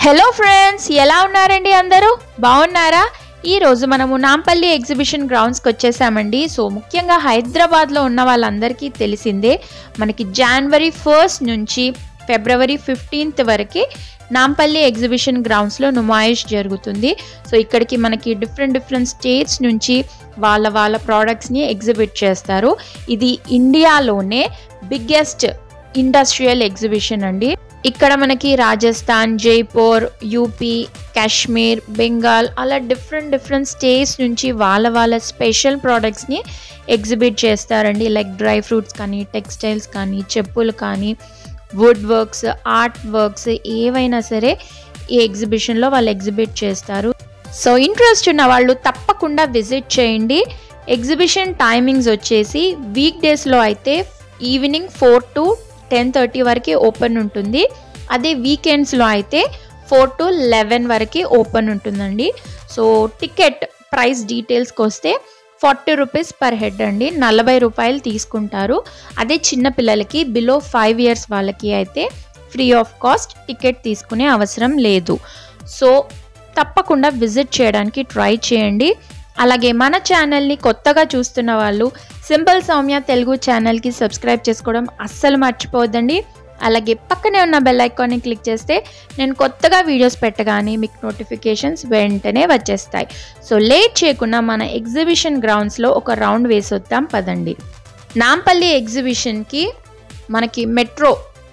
hello friends ఎలా ఉన్నారండి అందరూ బాగున్నారా ఈ రోజు మనము నాంపల్లి ఎగ్జిబిషన్ గ్రౌండ్స్కి వచ్చేసామండి సో ముఖ్యంగా హైదరాబాద్లో ఉన్న వాళ్ళందరికీ తెలిసిందే మనకి జనవరి ఫస్ట్ నుంచి ఫిబ్రవరి ఫిఫ్టీన్త్ వరకు నాంపల్లి ఎగ్జిబిషన్ గ్రౌండ్స్లో నుమాయిష్ జరుగుతుంది సో ఇక్కడికి మనకి డిఫరెంట్ డిఫరెంట్ స్టేట్స్ నుంచి వాళ్ళ వాళ్ళ ప్రోడక్ట్స్ని ఎగ్జిబిట్ చేస్తారు ఇది ఇండియాలోనే బిగ్గెస్ట్ ఇండస్ట్రియల్ ఎగ్జిబిషన్ అండి ఇక్కడ మనకి రాజస్థాన్ జైపూర్ యూపీ కాశ్మీర్ బెంగాల్ అలా డిఫరెంట్ డిఫరెంట్ స్టేట్స్ నుంచి వాళ్ళ వాళ్ళ స్పెషల్ ప్రోడక్ట్స్ని ఎగ్జిబిట్ చేస్తారండి లైక్ డ్రై ఫ్రూట్స్ కానీ టెక్స్టైల్స్ కానీ చెప్పులు కానీ వుడ్ వర్క్స్ ఆర్ట్ వర్క్స్ ఏవైనా సరే ఈ ఎగ్జిబిషన్లో వాళ్ళు ఎగ్జిబిట్ చేస్తారు సో ఇంట్రెస్ట్ ఉన్న వాళ్ళు తప్పకుండా విజిట్ చేయండి ఎగ్జిబిషన్ టైమింగ్స్ వచ్చేసి వీక్ డేస్లో అయితే evening four to ten thirty వరకు ఓపెన్ ఉంటుంది అదే వీకెండ్స్లో అయితే ఫోర్ టు లెవెన్ వరకు ఓపెన్ ఉంటుందండి సో టికెట్ ప్రైస్ డీటెయిల్స్కి వస్తే ఫార్టీ రూపీస్ పర్ హెడ్ అండి నలభై రూపాయలు తీసుకుంటారు అదే చిన్న పిల్లలకి బిలో ఫైవ్ ఇయర్స్ వాళ్ళకి అయితే ఫ్రీ ఆఫ్ కాస్ట్ టికెట్ తీసుకునే అవసరం లేదు సో తప్పకుండా విజిట్ చేయడానికి ట్రై చేయండి అలాగే మన ఛానల్ని కొత్తగా చూస్తున్న వాళ్ళు సింపుల్ సౌమ్య తెలుగు ఛానల్కి సబ్స్క్రైబ్ చేసుకోవడం అస్సలు మర్చిపోవద్దండి అలాగే పక్కనే ఉన్న బెల్ ఐకాన్ని క్లిక్ చేస్తే నేను కొత్తగా వీడియోస్ పెట్టగానే మీకు నోటిఫికేషన్స్ వెంటనే వచ్చేస్తాయి సో లేట్ చేయకుండా మన ఎగ్జిబిషన్ గ్రౌండ్స్లో ఒక రౌండ్ వేసొద్దాం పదండి నాంపల్లి ఎగ్జిబిషన్కి మనకి మెట్రో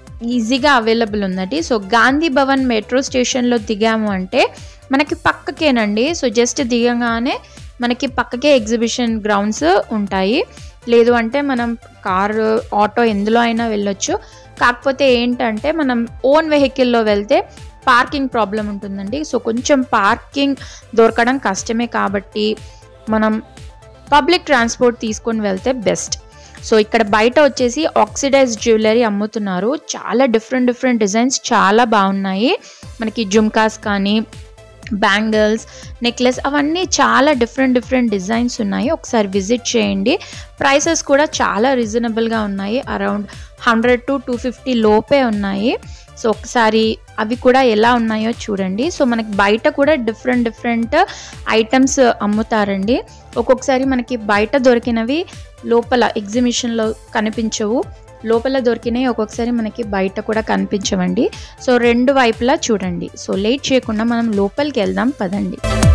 ఈజీగా అవైలబుల్ ఉందండి సో గాంధీ భవన్ మెట్రో స్టేషన్లో దిగాము అంటే మనకి పక్కకేనండి సో జస్ట్ దిగగానే మనకి పక్కకే ఎగ్జిబిషన్ గ్రౌండ్స్ ఉంటాయి లేదు అంటే మనం కారు ఆటో ఎందులో అయినా వెళ్ళొచ్చు కాకపోతే ఏంటంటే మనం ఓన్ వెహికల్లో వెళ్తే పార్కింగ్ ప్రాబ్లం ఉంటుందండి సో కొంచెం పార్కింగ్ దొరకడం కష్టమే కాబట్టి మనం పబ్లిక్ ట్రాన్స్పోర్ట్ తీసుకొని వెళ్తే బెస్ట్ సో ఇక్కడ బయట వచ్చేసి ఆక్సిడైజ్ జ్యువెలరీ అమ్ముతున్నారు చాలా డిఫరెంట్ డిఫరెంట్ డిజైన్స్ చాలా బాగున్నాయి మనకి జుమ్కాస్ కానీ బ్యాంగిల్స్ నెక్లెస్ అవన్నీ చాలా డిఫరెంట్ డిఫరెంట్ డిజైన్స్ ఉన్నాయి ఒకసారి విజిట్ చేయండి ప్రైసెస్ కూడా చాలా రీజనబుల్గా ఉన్నాయి around hundred to two fifty లోపే ఉన్నాయి సో ఒకసారి అవి కూడా ఎలా ఉన్నాయో చూడండి సో మనకి బయట కూడా డిఫరెంట్ డిఫరెంట్ ఐటమ్స్ అమ్ముతారండి ఒక్కొక్కసారి మనకి బయట దొరికినవి లోపల ఎగ్జిబిషన్లో కనిపించవు లోపల దొరికినాయి ఒక్కొక్కసారి మనకి బయట కూడా కనిపించవండి సో రెండు వైపులా చూడండి సో లేట్ చేయకుండా మనం లోపలికి వెళ్దాం పదండి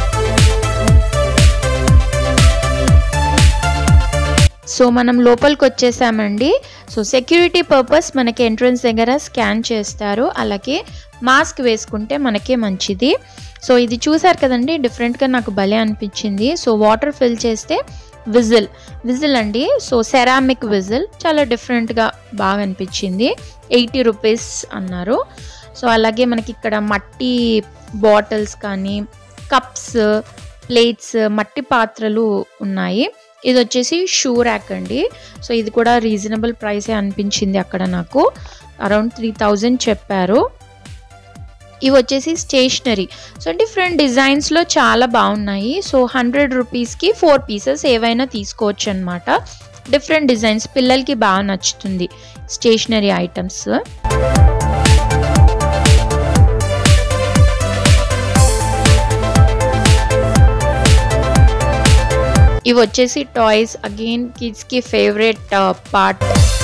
సో మనం లోపలికి వచ్చేసామండి సో సెక్యూరిటీ పర్పస్ మనకి ఎంట్రన్స్ దగ్గర స్కాన్ చేస్తారు అలాగే మాస్క్ వేసుకుంటే మనకే మంచిది సో ఇది చూసారు కదండి డిఫరెంట్గా నాకు భలే అనిపించింది సో వాటర్ ఫిల్ చేస్తే విజిల్ విజిల్ అండి సో సెరామిక్ విజిల్ చాలా డిఫరెంట్గా బాగా అనిపించింది ఎయిటీ రూపీస్ అన్నారు సో అలాగే మనకి ఇక్కడ మట్టి బాటిల్స్ కానీ కప్స్ ప్లేట్స్ మట్టి పాత్రలు ఉన్నాయి ఇది వచ్చేసి షూ ర్యాక్ అండి సో ఇది కూడా రీజనబుల్ ప్రైసే అనిపించింది అక్కడ నాకు అరౌండ్ త్రీ థౌజండ్ చెప్పారు ఇవి వచ్చేసి స్టేషనరీ సో డిఫరెంట్ డిజైన్స్లో చాలా బాగున్నాయి సో హండ్రెడ్ రూపీస్కి ఫోర్ పీసెస్ ఏవైనా తీసుకోవచ్చు అనమాట డిఫరెంట్ డిజైన్స్ పిల్లలకి బాగా నచ్చుతుంది స్టేషనరీ ఐటమ్స్ ఇవి వచ్చేసి టాయ్స్ అగైన్ కిడ్స్కి ఫేవరెట్ పార్ట్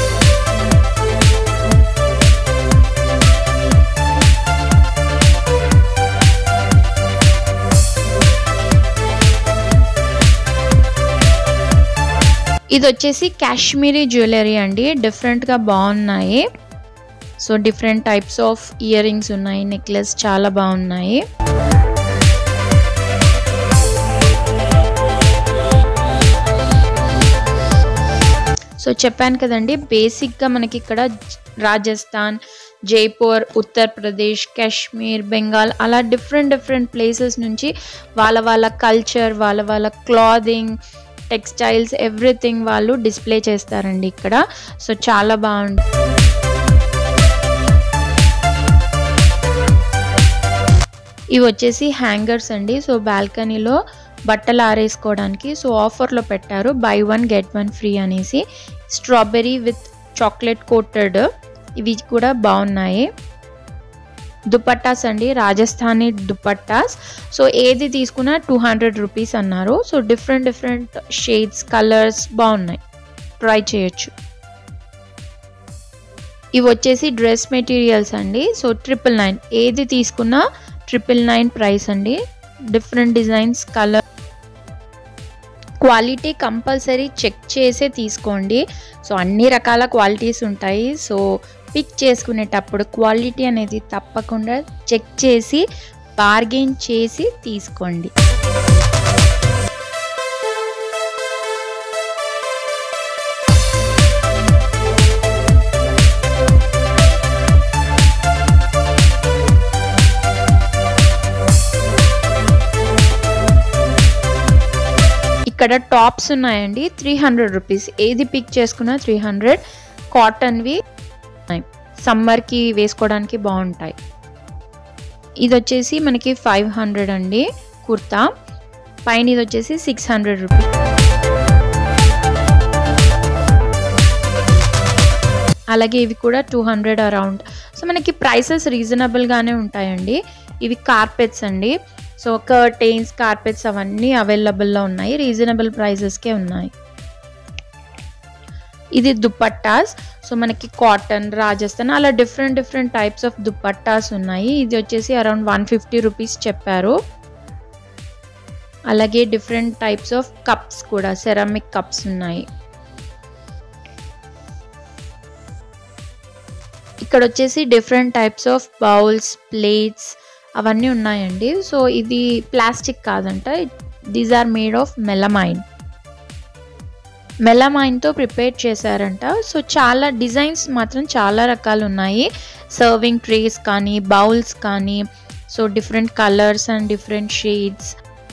ఇది వచ్చేసి కాశ్మీరీ జ్యువెలరీ అండి డిఫరెంట్గా బాగున్నాయి so different types of earrings ఉన్నాయి నెక్లెస్ చాలా బాగున్నాయి సో చెప్పాను కదండి బేసిక్గా మనకి ఇక్కడ రాజస్థాన్ జైపూర్ ఉత్తరప్రదేశ్ కాశ్మీర్ బెంగాల్ అలా డిఫరెంట్ డిఫరెంట్ ప్లేసెస్ నుంచి వాళ్ళ వాళ్ళ కల్చర్ వాళ్ళ వాళ్ళ క్లాదింగ్ టెక్స్టైల్స్ ఎవ్రీథింగ్ వాళ్ళు డిస్ప్లే చేస్తారండి ఇక్కడ సో చాలా బాగుంది ఇవి వచ్చేసి హ్యాంగర్స్ అండి సో బాల్కనీలో బట్టలు ఆరేసుకోవడానికి సో ఆఫర్లో పెట్టారు buy one get one free అనేసి స్ట్రాబెరీ విత్ చాక్లెట్ కోటెడ్ ఇవి కూడా బాగున్నాయి దుపట్టాస్ అండి రాజస్థానీ దుపట్టాస్ సో ఏది తీసుకున్నా టూ హండ్రెడ్ రూపీస్ అన్నారు so different different shades colours బాగున్నాయి ట్రై చేయొచ్చు ఇవి వచ్చేసి డ్రెస్ మెటీరియల్స్ అండి సో ట్రిపుల్ నైన్ ఏది తీసుకున్నా ట్రిపుల్ నైన్ ప్రైస్ అండి different designs colour quality compulsory check చేసే తీసుకోండి సో అన్ని రకాల క్వాలిటీస్ ఉంటాయి సో పిక్ చేసుకునేటప్పుడు క్వాలిటీ అనేది తప్పకుండా చెక్ చేసి బార్గెన్ చేసి తీసుకోండి ఇక్కడ టాప్స్ ఉన్నాయండి త్రీ హండ్రెడ్ రూపీస్ ఏది పిక్ చేసుకున్నా త్రీ హండ్రెడ్ కాటన్వి సమ్మర్కి వేసుకోవడానికి బాగుంటాయి ఇది వచ్చేసి మనకి ఫైవ్ హండ్రెడ్ అండి కుర్తా పైన ఇది వచ్చేసి సిక్స్ హండ్రెడ్ రూపీస్ అలాగే ఇవి కూడా టూ హండ్రెడ్ అరౌండ్ సో మనకి ప్రైసెస్ రీజనబుల్గానే ఉంటాయండి ఇవి కార్పెట్స్ అండి సో కర్టైన్స్ కార్పెట్స్ అవన్నీ అవైలబుల్లో ఉన్నాయి రీజనబుల్ ప్రైజెస్కే ఉన్నాయి ఇది దుపట్టాస్ సో మనకి కాటన్ రాజస్థాన్ అలా different different types of dupattas ఉన్నాయి ఇది వచ్చేసి అరౌండ్ వన్ ఫిఫ్టీ రూపీస్ చెప్పారు అలాగే డిఫరెంట్ టైప్స్ ఆఫ్ కప్స్ కూడా సెరామిక్ కప్స్ ఉన్నాయి ఇక్కడ వచ్చేసి different types of bowls plates అవన్నీ ఉన్నాయండి సో ఇది ప్లాస్టిక్ కాదంట these are made of melamine మెలమైన్తో ప్రిపేర్ చేశారంట సో చాలా డిజైన్స్ మాత్రం చాలా రకాలు ఉన్నాయి సర్వింగ్ ట్రేస్ కానీ బౌల్స్ కానీ so different colours and different shades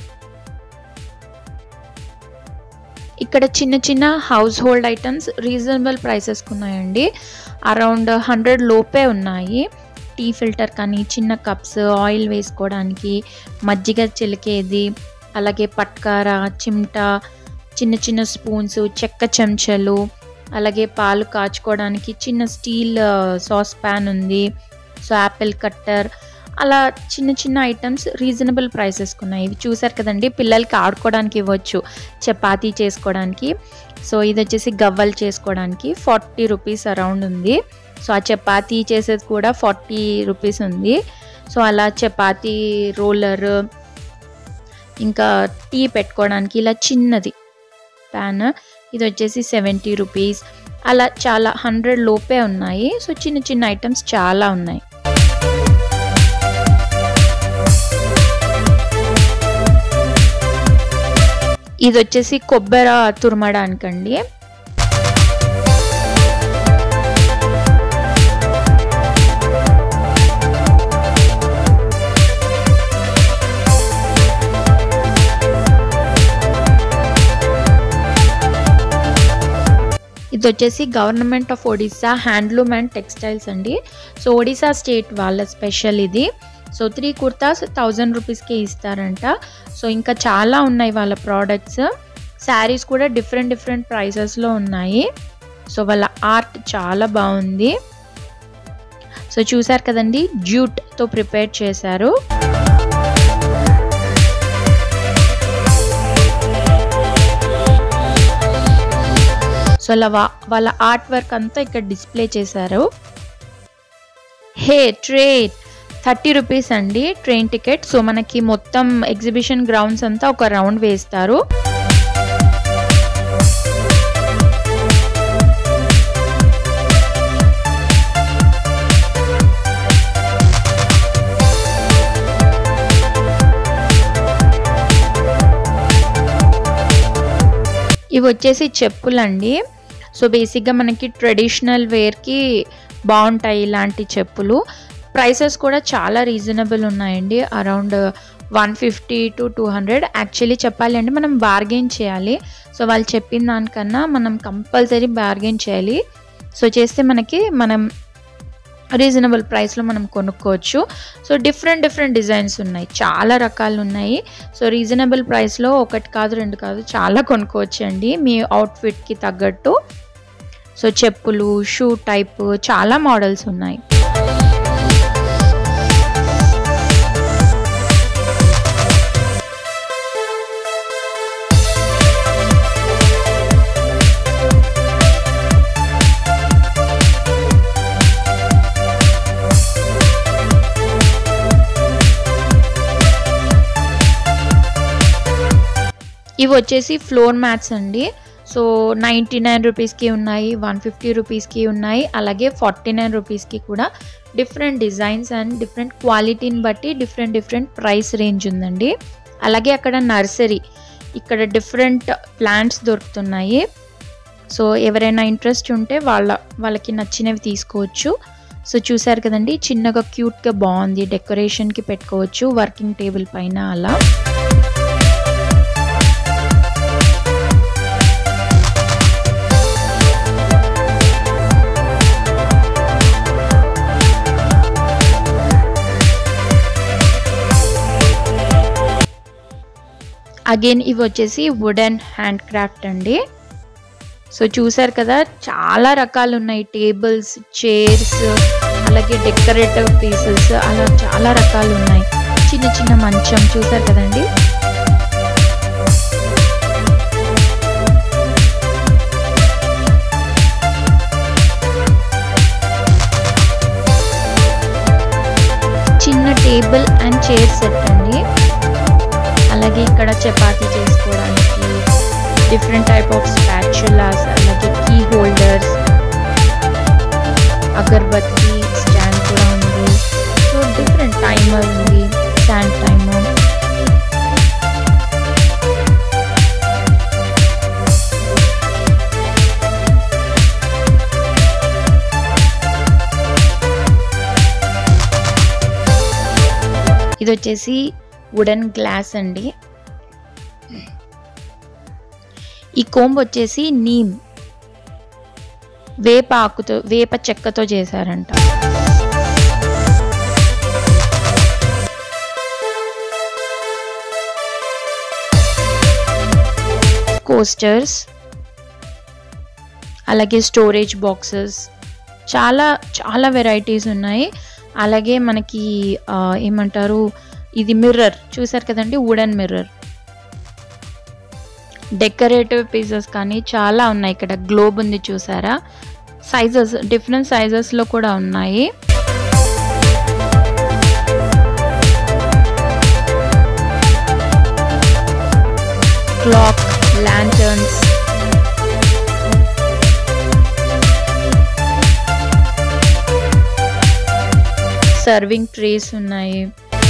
ఇక్కడ చిన్న చిన్న హౌస్ హోల్డ్ ఐటమ్స్ రీజనబుల్ ప్రైసెస్కి ఉన్నాయండి అరౌండ్ హండ్రెడ్ లోపే ఉన్నాయి టీ ఫిల్టర్ కానీ చిన్న కప్స్ ఆయిల్ వేసుకోవడానికి మజ్జిగ చిలికేది అలాగే పట్కార చిమ్టా చిన్న చిన్న స్పూన్స్ చెక్క చెంచాలు అలాగే పాలు కాచుకోవడానికి చిన్న స్టీల్ సాస్ ప్యాన్ ఉంది సో యాపిల్ కట్టర్ అలా చిన్న చిన్న ఐటమ్స్ రీజనబుల్ ప్రైసెస్కి ఉన్నాయి ఇవి చూసారు కదండి పిల్లలకి ఆడుకోవడానికి ఇవ్వచ్చు చపాతీ చేసుకోవడానికి సో ఇది వచ్చేసి గవ్వలు చేసుకోవడానికి ఫార్టీ రూపీస్ అరౌండ్ ఉంది సో ఆ చపాతీ చేసేది కూడా ఫార్టీ రూపీస్ ఉంది సో అలా చపాతీ రోలర్ ఇంకా టీ పెట్టుకోవడానికి ఇలా చిన్నది ప్యాన్ ఇది వచ్చేసి సెవెంటీ రూపీస్ అలా చాలా హండ్రెడ్ లోపే ఉన్నాయి సో చిన్న చిన్న ఐటమ్స్ చాలా ఉన్నాయి ఇది వచ్చేసి కొబ్బరి తురమడానికండి ఇది వచ్చేసి government of Odisha handloom and textiles అండి సో ఒడిస్సా స్టేట్ వాళ్ళ స్పెషల్ ఇది సో త్రీ కుర్తాస్ థౌజండ్ రూపీస్కి ఇస్తారంట సో ఇంకా చాలా ఉన్నాయి వాళ్ళ ప్రోడక్ట్స్ శారీస్ కూడా డిఫరెంట్ డిఫరెంట్ ప్రైసెస్లో ఉన్నాయి సో వాళ్ళ ఆర్ట్ చాలా బాగుంది సో చూసారు కదండి జ్యూట్తో ప్రిపేర్ చేశారు సో అలా వాళ్ళ ఆర్ట్ వర్క్ అంతా ఇక్కడ డిస్ప్లే చేశారు హే ట్రేన్ థర్టీ రూపీస్ అండి ట్రైన్ టికెట్ సో మనకి మొత్తం ఎగ్జిబిషన్ గ్రౌండ్స్ అంతా ఒక రౌండ్ వేస్తారు ఇవి వచ్చేసి చెప్పులండి సో బేసిక్గా మనకి ట్రెడిషనల్ వేర్కి బాగుంటాయి ఇలాంటి చెప్పులు ప్రైసెస్ కూడా చాలా రీజనబుల్ ఉన్నాయండి around one fifty to two hundred actually చెప్పాలి అంటే మనం బార్గెన్ చేయాలి సో వాళ్ళు చెప్పిన దానికన్నా మనం కంపల్సరీ బార్గెన్ చేయాలి సో చేస్తే మనకి మనం రీజనబుల్ ప్రైస్లో మనం కొనుక్కోవచ్చు సో డిఫరెంట్ డిఫరెంట్ డిజైన్స్ ఉన్నాయి చాలా రకాలు ఉన్నాయి సో రీజనబుల్ ప్రైస్లో ఒకటి కాదు రెండు కాదు చాలా కొనుక్కోవచ్చు అండి మీ అవుట్ఫిట్కి తగ్గట్టు సో చెప్పులు షూ టైప్ చాలా మోడల్స్ ఉన్నాయి ఇవి వచ్చేసి ఫ్లోర్ మ్యాట్స్ అండి సో నైంటీ నైన్ రూపీస్కి ఉన్నాయి వన్ ఫిఫ్టీ రూపీస్కి ఉన్నాయి అలాగే ఫార్టీ నైన్ రూపీస్కి కూడా డిఫరెంట్ డిజైన్స్ అండ్ డిఫరెంట్ క్వాలిటీని బట్టి డిఫరెంట్ డిఫరెంట్ ప్రైస్ రేంజ్ ఉందండి అలాగే అక్కడ నర్సరీ ఇక్కడ డిఫరెంట్ ప్లాంట్స్ దొరుకుతున్నాయి సో ఎవరైనా ఇంట్రెస్ట్ ఉంటే వాళ్ళ వాళ్ళకి నచ్చినవి తీసుకోవచ్చు సో చూసారు కదండి చిన్నగా క్యూట్గా బాగుంది డెకరేషన్కి పెట్టుకోవచ్చు వర్కింగ్ టేబుల్ పైన అలా అగైన్ ఇవి వచ్చేసి వుడెన్ హ్యాండ్ క్రాఫ్ట్ అండి సో చూసారు కదా చాలా రకాలు ఉన్నాయి టేబుల్స్ చైర్స్ అలాగే డెకరేటివ్ పీసెస్ అలా చాలా రకాలు ఉన్నాయి చిన్న చిన్న మంచం చూసారు కదండి చిన్న టేబుల్ అండ్ చైర్ సెట్ అండి అలాగే ఇక్కడ చపాతీ చేసుకోవడానికి డిఫరెంట్ టైప్ ఆఫ్ స్పాచులాస్ అలాగే కీ హోల్డర్స్ అగర్బత్తి స్టాండ్ కూడా ఉంది సో డిఫరెంట్ టైమర్ ఉంది స్టాండ్ టైమర్ ఇది వచ్చేసి వుడెన్ గ్లాస్ అండి ఈ కోంబ్ వచ్చేసి నీమ్ వేప ఆకుతో వేప చెక్కతో చేశారంట కోస్టర్స్ అలాగే స్టోరేజ్ బాక్సెస్ చాలా చాలా వెరైటీస్ ఉన్నాయి అలాగే మనకి ఆ, ఏమంటారు ఇది మిర్రర్ చూసారు కదండి వుడెన్ మిర్రర్ డెకరేటివ్ పీసెస్ కానీ చాలా ఉన్నాయి ఇక్కడ గ్లోబ్ ఉంది చూసారా సైజెస్ డిఫరెంట్ సైజెస్లో కూడా ఉన్నాయి క్లాక్ ల్యాంటర్న్స్ సర్వింగ్ ట్రేస్ ఉన్నాయి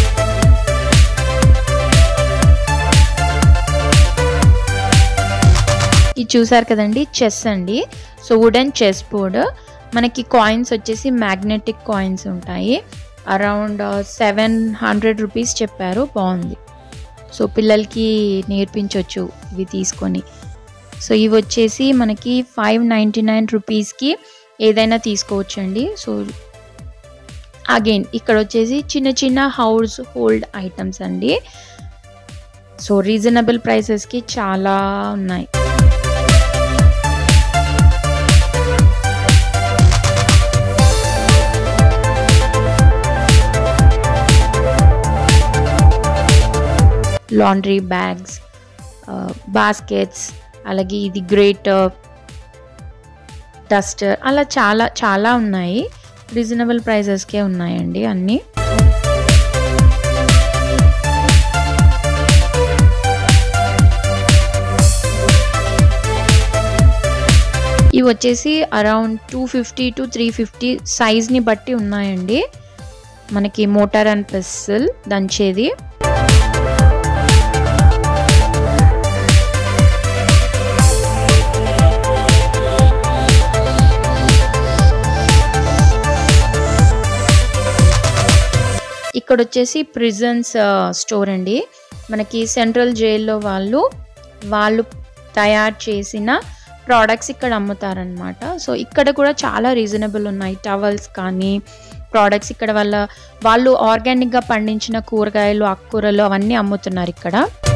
ఇది చూసారు కదండి చెస్ అండి సో వుడెన్ చెస్ బోర్డ్ మనకి కాయిన్స్ వచ్చేసి మ్యాగ్నెటిక్ కాయిన్స్ ఉంటాయి అరౌండ్ సెవెన్ హండ్రెడ్ రూపీస్ చెప్పారు బాగుంది సో పిల్లలకి నేర్పించవచ్చు ఇవి తీసుకొని సో ఇవి వచ్చేసి మనకి ఫైవ్ నైంటీ నైన్ రూపీస్కి ఏదైనా తీసుకోవచ్చండి సో అగైన్ ఇక్కడ వచ్చేసి చిన్న చిన్న హౌస్ హోల్డ్ ఐటమ్స్ అండి సో రీజనబుల్ ప్రైసెస్కి చాలా ఉన్నాయి లాండ్రీ బ్యాగ్స్ బాస్కెట్స్ అలాగే ఇది గ్రేట్ డస్టర్ అలా చాలా చాలా ఉన్నాయి రీజనబుల్ ప్రైజెస్కే ఉన్నాయండి అన్నీ ఇవి వచ్చేసి around two fifty to three fifty సైజ్ని బట్టి ఉన్నాయండి మనకి మోటార్ అండ్ పెస్సిల్ దంచేది ఇక్కడ వచ్చేసి ప్రిజన్స్ స్టోర్ అండి మనకి సెంట్రల్ జైల్లో వాళ్ళు వాళ్ళు తయారు చేసిన ప్రోడక్ట్స్ ఇక్కడ అమ్ముతారనమాట సో ఇక్కడ కూడా చాలా రీజనబుల్ ఉన్నాయి టవల్స్ కానీ ప్రోడక్ట్స్ ఇక్కడ వాళ్ళ వాళ్ళు ఆర్గానిక్గా పండించిన కూరగాయలు ఆకుకూరలు అవన్నీ అమ్ముతున్నారు ఇక్కడ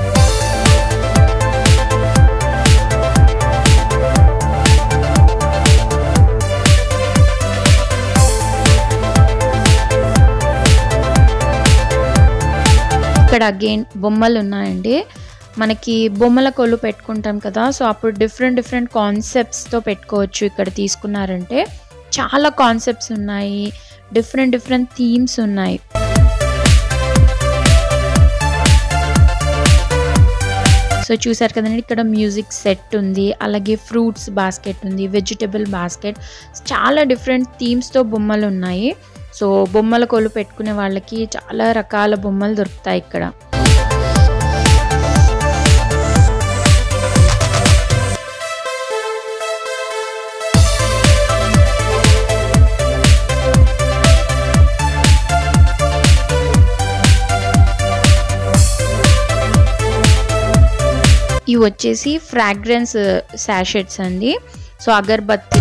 ఇక్కడ అగైన్ బొమ్మలు ఉన్నాయండి మనకి బొమ్మల కొలు పెట్టుకుంటాం కదా సో అప్పుడు డిఫరెంట్ డిఫరెంట్ కాన్సెప్ట్స్తో పెట్టుకోవచ్చు ఇక్కడ తీసుకున్నారంటే చాలా కాన్సెప్ట్స్ ఉన్నాయి డిఫరెంట్ డిఫరెంట్ థీమ్స్ ఉన్నాయి సో సో చూసారు కదండి ఇక్కడ మ్యూజిక్ సెట్ ఉంది అలాగే ఫ్రూట్స్ బాస్కెట్ ఉంది వెజిటబుల్ బాస్కెట్ చాలా డిఫరెంట్ థీమ్స్తో బొమ్మలు ఉన్నాయి సో బొమ్మల కొలు పెట్టుకునే వాళ్ళకి చాలా రకాల బొమ్మలు దొరుకుతాయి ఇక్కడ ఇవి వచ్చేసి ఫ్రాగ్రెన్స్ శాషెట్స్ అండి సో అగర్బత్తి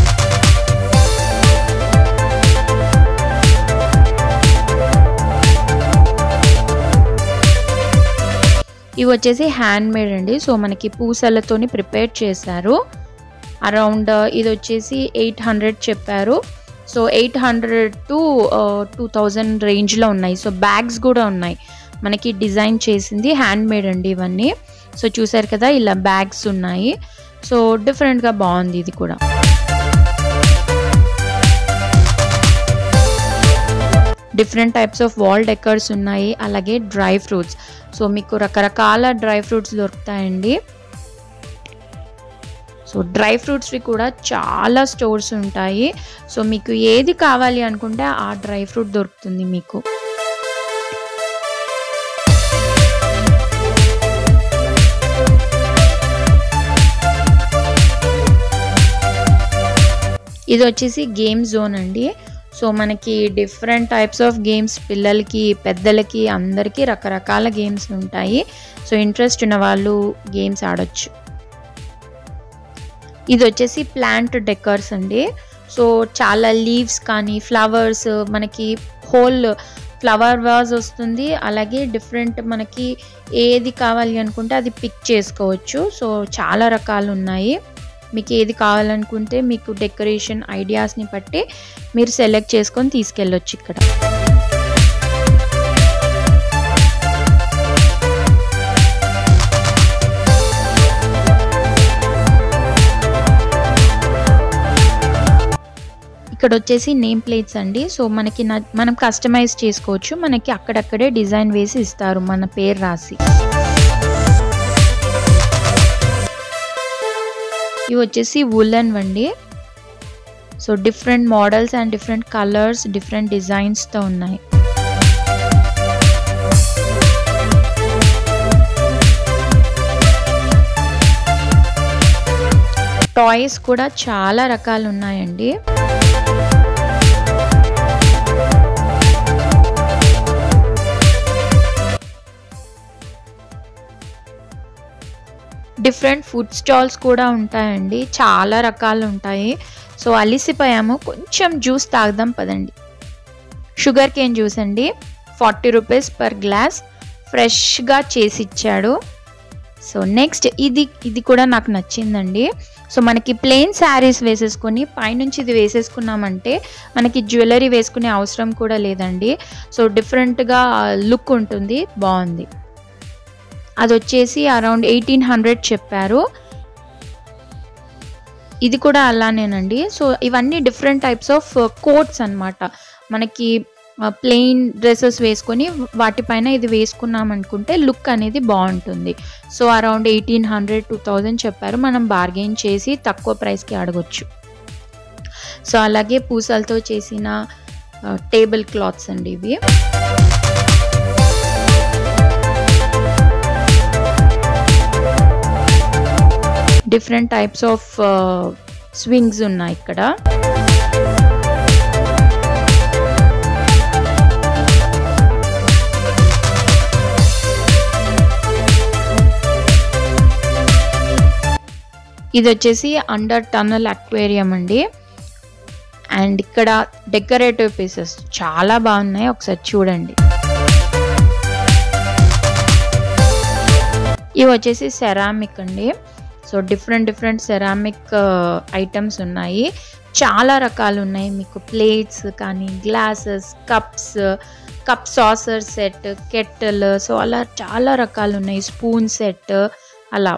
ఇవి వచ్చేసి హ్యాండ్ మేడ్ అండి సో మనకి పూసలతోని ప్రిపేర్ చేశారు అరౌండ్ ఇది వచ్చేసి ఎయిట్ హండ్రెడ్ చెప్పారు so eight hundred to two thousand రేంజ్లో ఉన్నాయి సో బ్యాగ్స్ కూడా ఉన్నాయి మనకి డిజైన్ చేసింది హ్యాండ్ మేడ్ అండి ఇవన్నీ సో చూసారు కదా ఇలా బ్యాగ్స్ ఉన్నాయి సో డిఫరెంట్గా బాగుంది ఇది కూడా different types of wall decors ఉన్నాయి అలాగే డ్రై ఫ్రూట్స్ సో మీకు రకరకాల డ్రై ఫ్రూట్స్ దొరుకుతాయండి సో డ్రై ఫ్రూట్స్వి కూడా చాలా స్టోర్స్ ఉంటాయి సో మీకు ఏది కావాలి అనుకుంటే ఆ డ్రై ఫ్రూట్ దొరుకుతుంది మీకు ఇది వచ్చేసి గేమ్ జోన్ అండి సో మనకి డిఫరెంట్ టైప్స్ ఆఫ్ గేమ్స్ పిల్లలకి పెద్దలకి అందరికీ రకరకాల గేమ్స్ ఉంటాయి సో ఇంట్రెస్ట్ ఉన్న వాళ్ళు గేమ్స్ ఆడొచ్చు ఇది వచ్చేసి ప్లాంట్ డెకర్స్ అండి సో చాలా లీవ్స్ కానీ ఫ్లవర్స్ మనకి హోల్ ఫ్లవర్ వాజ్ వస్తుంది అలాగే డిఫరెంట్ మనకి ఏది కావాలి అనుకుంటే అది పిక్ చేసుకోవచ్చు సో చాలా రకాలు ఉన్నాయి మీకు ఏది కావాలనుకుంటే మీకు డెకరేషన్ ఐడియాస్ని బట్టి మీరు సెలెక్ట్ చేసుకొని తీసుకెళ్ళొచ్చు ఇక్కడ ఇక్కడ వచ్చేసి నేమ్ ప్లేట్స్ అండి సో మనకి మనం కస్టమైజ్ చేసుకోవచ్చు మనకి అక్కడక్కడే డిజైన్ వేసి ఇస్తారు మన పేరు రాసి ఇవి వచ్చేసి వులన్ వండి so different models and different colours different డిజైన్స్తో ఉన్నాయి టాయ్స్ కూడా చాలా రకాలు ఉన్నాయండి డిఫరెంట్ ఫుడ్ స్టాల్స్ కూడా ఉంటాయండి చాలా రకాలు ఉంటాయి సో అలిసిపోయాము కొంచెం జ్యూస్ తాగుదాం పదండి షుగర్ కేన్ జ్యూస్ అండి ఫార్టీ రూపీస్ పర్ గ్లాస్ ఫ్రెష్గా చేసి ఇచ్చాడు సో నెక్స్ట్ ఇది ఇది కూడా నాకు నచ్చిందండి సో మనకి ప్లెయిన్ శారీస్ వేసేసుకొని పైనుంచి ఇది వేసేసుకున్నామంటే మనకి జ్యువెలరీ వేసుకునే అవసరం కూడా లేదండి సో డిఫరెంట్గా లుక్ ఉంటుంది బాగుంది అది వచ్చేసి అరౌండ్ ఎయిటీన్ హండ్రెడ్ చెప్పారు ఇది కూడా అలానేనండి సో ఇవన్నీ డిఫరెంట్ టైప్స్ ఆఫ్ కోట్స్ అనమాట మనకి ప్లెయిన్ డ్రెస్సెస్ వేసుకొని వాటిపైన ఇది వేసుకున్నాం అనుకుంటే లుక్ అనేది బాగుంటుంది so around eighteen hundred two thousand చెప్పారు మనం బార్గెయిన్ చేసి తక్కువ ప్రైస్కి అడగొచ్చు సో అలాగే పూసలతో చేసిన టేబుల్ క్లాత్స్ అండి ఇవి డిఫరెంట్ టైప్స్ ఆఫ్ స్వింగ్స్ ఉన్నాయి ఇక్కడ ఇది వచ్చేసి అండర్ టన్నల్ అక్వేరియం అండి అండ్ ఇక్కడ డెకరేటివ్ పీసెస్ చాలా బాగున్నాయి ఒకసారి చూడండి ఇవి వచ్చేసి సెరామిక్ అండి so different different ceramic items ఉన్నాయి చాలా రకాలు ఉన్నాయి మీకు ప్లేట్స్ కానీ glasses cups cup saucer set kettle so అలా చాలా రకాలు ఉన్నాయి స్పూన్ సెట్ అలా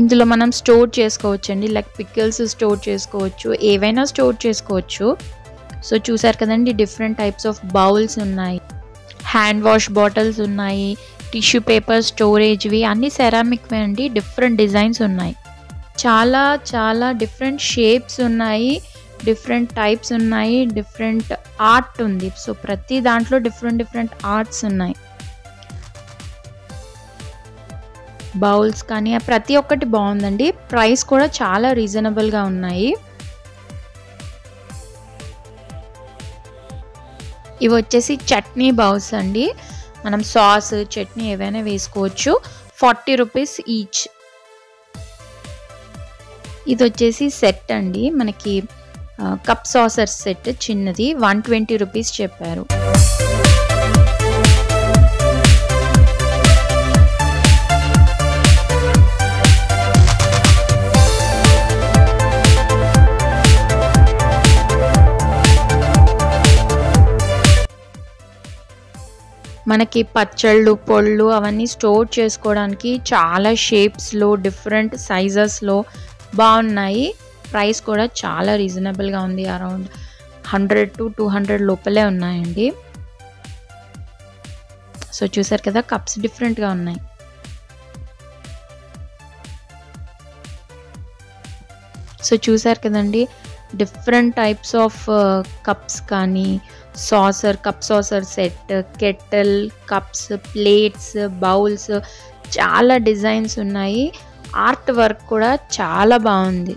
ఇందులో మనం స్టోర్ చేసుకోవచ్చు అండి లైక్ పికిల్స్ స్టోర్ చేసుకోవచ్చు ఏవైనా స్టోర్ చేసుకోవచ్చు సో చూసారు కదండి డిఫరెంట్ టైప్స్ ఆఫ్ బౌల్స్ ఉన్నాయి హ్యాండ్ వాష్ బాటిల్స్ ఉన్నాయి టిష్యూ పేపర్ స్టోరేజ్వి అన్ని సెరామిక్వే అండి డిఫరెంట్ డిజైన్స్ ఉన్నాయి చాలా చాలా డిఫరెంట్ షేప్స్ ఉన్నాయి డిఫరెంట్ టైప్స్ ఉన్నాయి డిఫరెంట్ ఆర్ట్ ఉంది సో ప్రతి దాంట్లో డిఫరెంట్ డిఫరెంట్ ఆర్ట్స్ ఉన్నాయి బౌల్స్ కానీ ప్రతి ఒక్కటి బాగుందండి ప్రైస్ కూడా చాలా రీజనబుల్గా ఉన్నాయి ఇవి వచ్చేసి చట్నీ బౌల్స్ అండి మనం సాస్ చట్నీ ఏవైనా వేసుకోవచ్చు ఫార్టీ రూపీస్ ఈచ్ ఇది వచ్చేసి సెట్ అండి మనకి కప్ సాసర్ సెట్ చిన్నది వన్ ట్వంటీ రూపీస్ చెప్పారు మనకి పచ్చళ్ళు పొళ్ళు అవన్నీ స్టోర్ చేసుకోవడానికి చాలా షేప్స్లో డిఫరెంట్ సైజెస్లో బాగున్నాయి ప్రైస్ కూడా చాలా రీజనబుల్గా ఉంది around hundred to two hundred లోపలే ఉన్నాయండి సో చూసారు కదా కప్స్ డిఫరెంట్గా ఉన్నాయి సో చూసారు కదండి డిఫరెంట్ టైప్స్ ఆఫ్ కప్స్ కానీ saucer cup saucer set kettle cups plates bowls చాలా డిజైన్స్ ఉన్నాయి ఆర్ట్ వర్క్ కూడా చాలా బాగుంది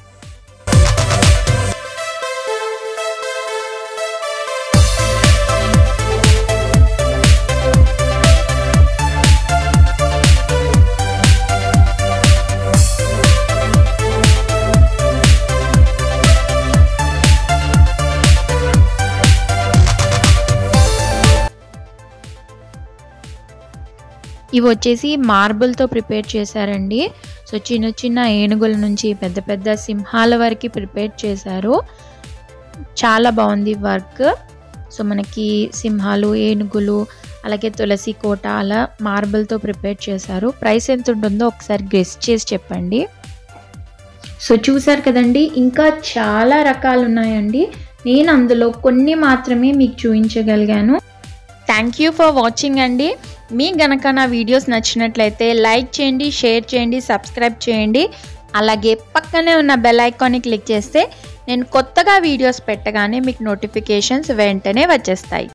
ఇవి వచ్చేసి మార్బుల్తో ప్రిపేర్ చేశారండి సో చిన్న చిన్న ఏనుగుల నుంచి పెద్ద పెద్ద సింహాల వరకు ప్రిపేర్ చేశారు చాలా బాగుంది వర్క్ సో మనకి సింహాలు ఏనుగులు అలాగే తులసి కోట అలా మార్బుల్తో ప్రిపేర్ చేశారు ప్రైస్ ఎంత ఉంటుందో ఒకసారి గెస్ట్ చేసి చెప్పండి సో చూసారు కదండి ఇంకా చాలా రకాలు ఉన్నాయండి నేను అందులో కొన్ని మాత్రమే మీకు చూపించగలిగాను థ్యాంక్ యూ ఫర్ వాచింగ్ అండి మీ గనక నా వీడియోస్ నచ్చినట్లయితే లైక్ చేయండి షేర్ చేయండి సబ్స్క్రైబ్ చేయండి అలాగే పక్కనే ఉన్న బెల్ ఐకాన్ని క్లిక్ చేస్తే నేను కొత్తగా వీడియోస్ పెట్టగానే మీకు నోటిఫికేషన్స్ వెంటనే వచ్చేస్తాయి